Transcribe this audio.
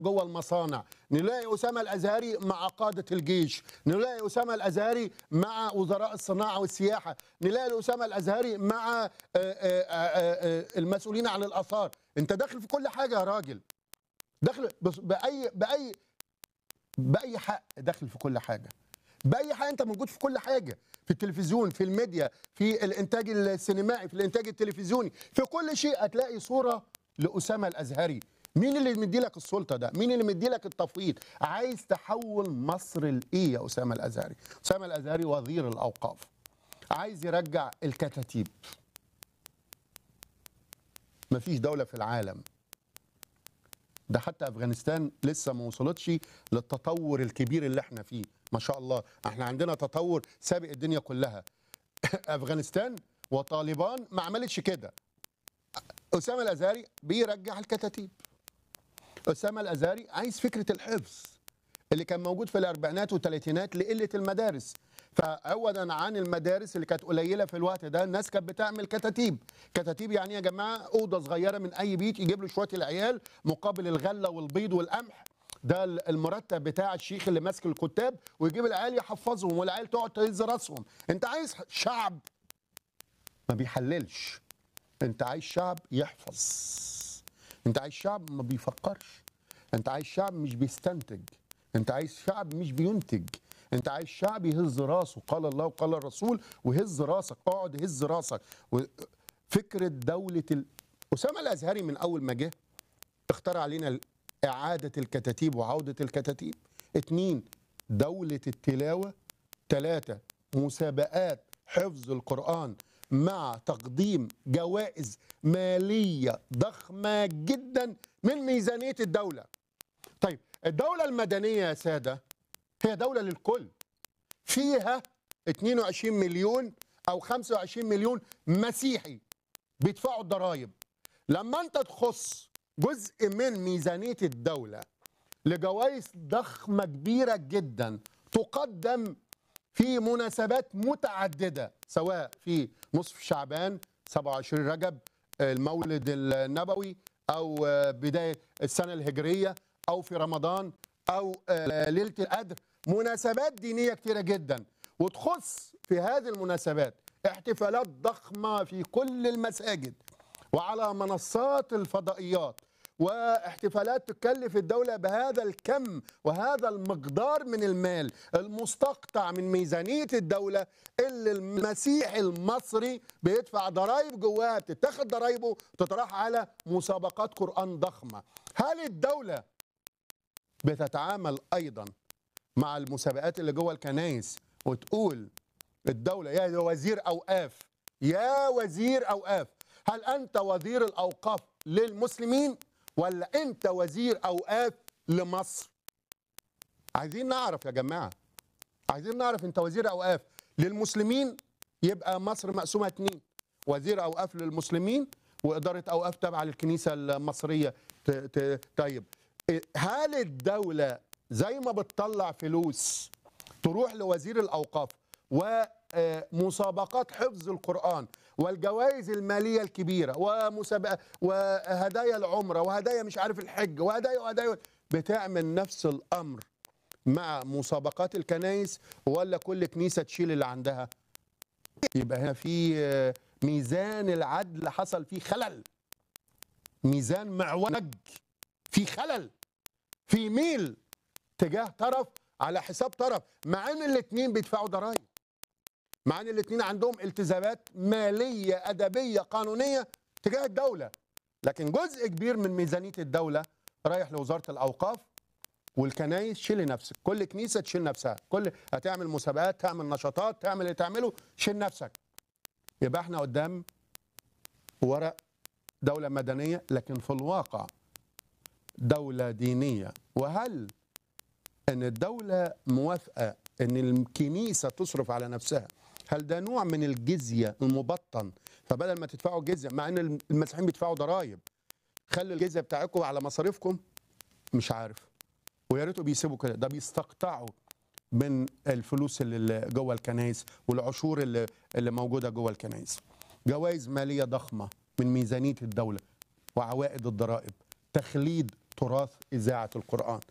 جوه المصانع نلاقي أسامة الأزهري مع قادة الجيش نلاقي أسامة الأزهري مع وزراء الصناعة والسياحة نلاقي أسامة الأزهري مع آه، آه، آه، آه، المسؤولين عن الآثار أنت داخل في كل حاجة يا راجل داخل بص- بأي بأي بأي حق داخل في كل حاجة بأي حق أنت موجود في كل حاجة في التلفزيون في الميديا في الإنتاج السينمائي في الإنتاج التلفزيوني في كل شيء هتلاقي صورة لأسامة الأزهري مين اللي مدي لك السلطة ده مين اللي مدي لك التفويض عايز تحول مصر لإيه يا أسامة الأزهري أسامة الأزهري وزير الأوقاف عايز يرجع الكتاتيب مفيش دولة في العالم ده حتى افغانستان لسه ما وصلتش للتطور الكبير اللي احنا فيه ما شاء الله احنا عندنا تطور سابق الدنيا كلها افغانستان وطالبان ما عملتش كده اسامه الازهري بيرجع الكتاتيب اسامه الازهري عايز فكره الحفظ اللي كان موجود في الاربعينات والثلاثينات لقله المدارس فعوضا عن المدارس اللي كانت قليله في الوقت ده الناس كانت بتعمل كتاتيب كتاتيب يعني يا جماعه اوضه صغيره من اي بيت يجيب له شويه العيال مقابل الغله والبيض والقمح ده المرتب بتاع الشيخ اللي ماسك الكتاب ويجيب العيال يحفظهم والعيال تقعد تهز راسهم انت عايز شعب ما بيحللش انت عايز شعب يحفظ انت عايز شعب ما بيفكرش انت عايز شعب مش بيستنتج انت عايز شعب مش بينتج انت عايز شعب يهز راسه قال الله وقال الرسول وهز راسك اقعد هز راسك و- فكره دوله ال... اسامه الازهري من اول ما جه اخترع علينا اعاده الكتاتيب وعوده الكتاتيب اتنين دوله التلاوه ثلاثه مسابقات حفظ القران مع تقديم جوائز ماليه ضخمه جدا من ميزانيه الدوله طيب الدولة المدنية يا سادة هي دولة للكل فيها 22 مليون أو 25 مليون مسيحي بيدفعوا الضرائب لما أنت تخص جزء من ميزانية الدولة لجوائز ضخمة كبيرة جدا تقدم في مناسبات متعددة سواء في نصف شعبان 27 رجب المولد النبوي أو بداية السنة الهجرية أو في رمضان أو ليلة القدر مناسبات دينية كتيرة جدا وتخص في هذه المناسبات احتفالات ضخمة في كل المساجد وعلى منصات الفضائيات واحتفالات تكلف الدولة بهذا الكم وهذا المقدار من المال المستقطع من ميزانية الدولة اللي المسيحي المصري بيدفع ضرائب جواها بتتاخد ضرائبه تطرح على مسابقات قرآن ضخمة هل الدولة بتتعامل أيضا مع المسابقات اللي جوه الكنايس وتقول الدولة يا وزير أوقاف يا وزير أوقاف هل أنت وزير الأوقاف للمسلمين ولا أنت وزير أوقاف لمصر عايزين نعرف يا جماعة عايزين نعرف أنت وزير أوقاف للمسلمين يبقى مصر مقسومة اتنين وزير أوقاف للمسلمين وإدارة أوقاف تابعة للكنيسة المصرية ت- ت- طيب هل الدولة زي ما بتطلع فلوس تروح لوزير الأوقاف ومسابقات حفظ القرآن والجوائز المالية الكبيرة ومسابقة وهدايا العمرة وهدايا مش عارف الحج وهدايا وهدايا بتعمل نفس الأمر مع مسابقات الكنايس ولا كل كنيسة تشيل اللي عندها يبقى هنا في آه، ميزان العدل حصل فيه خلل ميزان معوج في خلل في ميل تجاه طرف على حساب طرف مع ان الاثنين بيدفعوا ضرائب مع ان الاثنين عندهم التزامات ماليه ادبيه قانونيه تجاه الدوله لكن جزء كبير من ميزانيه الدوله رايح لوزاره الاوقاف والكنايس شيلي نفسك كل كنيسه تشيل نفسها كل هتعمل مسابقات تعمل نشاطات تعمل اللي تعمله شيل نفسك يبقى احنا قدام ورق دوله مدنيه لكن في الواقع دولة دينية وهل أن الدولة موافقة أن الكنيسة تصرف على نفسها هل ده نوع من الجزية المبطن فبدل ما تدفعوا جزية مع أن المسيحيين بيدفعوا ضرائب خلي الجزية بتاعتكم على مصاريفكم مش عارف ويا ريتوا بيسيبوا كده ده بيستقطعوا من الفلوس اللي جوه الكنائس والعشور اللي اللي موجوده جوه الكنائس جوائز ماليه ضخمه من ميزانيه الدوله وعوائد الضرائب تخليد تراث اذاعه القران